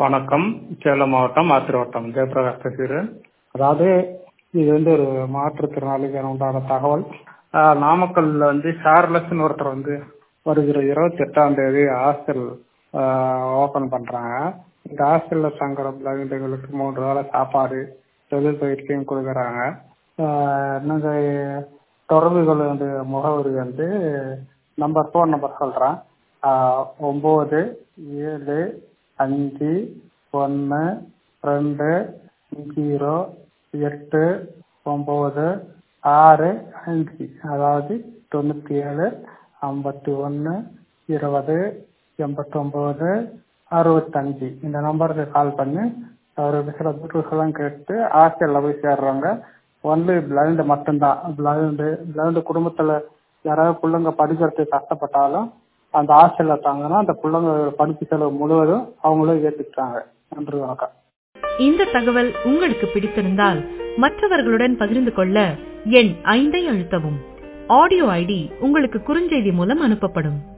வணக்கம் சேலம் மாவட்டம் ஆத்திரை வட்டம் ஜெயபிரகாஷ் பேசுகிறேன் அதாவது இது வந்து ஒரு மாற்றுத்திறனாளிக்கான உண்டான தகவல் ஆஹ் நாமக்கல்ல வந்து ஷார்லஸ்ன்னு ஒருத்தர் வந்து வருகிற இருபத்தி எட்டாம் தேதி ஹாஸ்டல் ஓபன் பண்றாங்க இந்த ஹாஸ்டல்ல தங்குற பிள்ளைங்களுக்கு மூன்று வேளை சாப்பாடு தொழில் பயிற்சியும் கொடுக்குறாங்க ஆஹ் நாங்க தொடர்பு கொள்ள வேண்டிய முகவரி வந்து நம்பர் ஃபோன் நம்பர் சொல்றேன் ஆஹ் ஒன்பது ஏழு அஞ்சு ஒன்று ரெண்டு ஜீரோ எட்டு ஒம்பது ஆறு அஞ்சு அதாவது தொண்ணூற்றி ஏழு ஐம்பத்தி ஒன்று இருபது எண்பத்தொம்போது அறுபத்தஞ்சு இந்த நம்பருக்கு கால் பண்ணி அவர் சில டீட்டெயில்ஸ் எல்லாம் கேட்டு ஹாஸ்டலில் போய் சேர்றவங்க ஒன்லி பிளைண்டு மட்டும்தான் பிளைண்டு பிளைண்டு குடும்பத்தில் யாராவது பிள்ளைங்க படிக்கிறதுக்கு கஷ்டப்பட்டாலும் அந்த ஹாஸ்டலில் தாங்கன்னா அந்த பிள்ளைங்க படிப்பு செலவு முழுவதும் அவங்களே ஏற்றுக்கிட்டாங்க நன்றி வணக்கம் இந்த தகவல் உங்களுக்கு பிடித்திருந்தால் மற்றவர்களுடன் பகிர்ந்து கொள்ள எண் ஐந்தை அழுத்தவும் ஆடியோ ஐடி உங்களுக்கு குறுஞ்செய்தி மூலம் அனுப்பப்படும்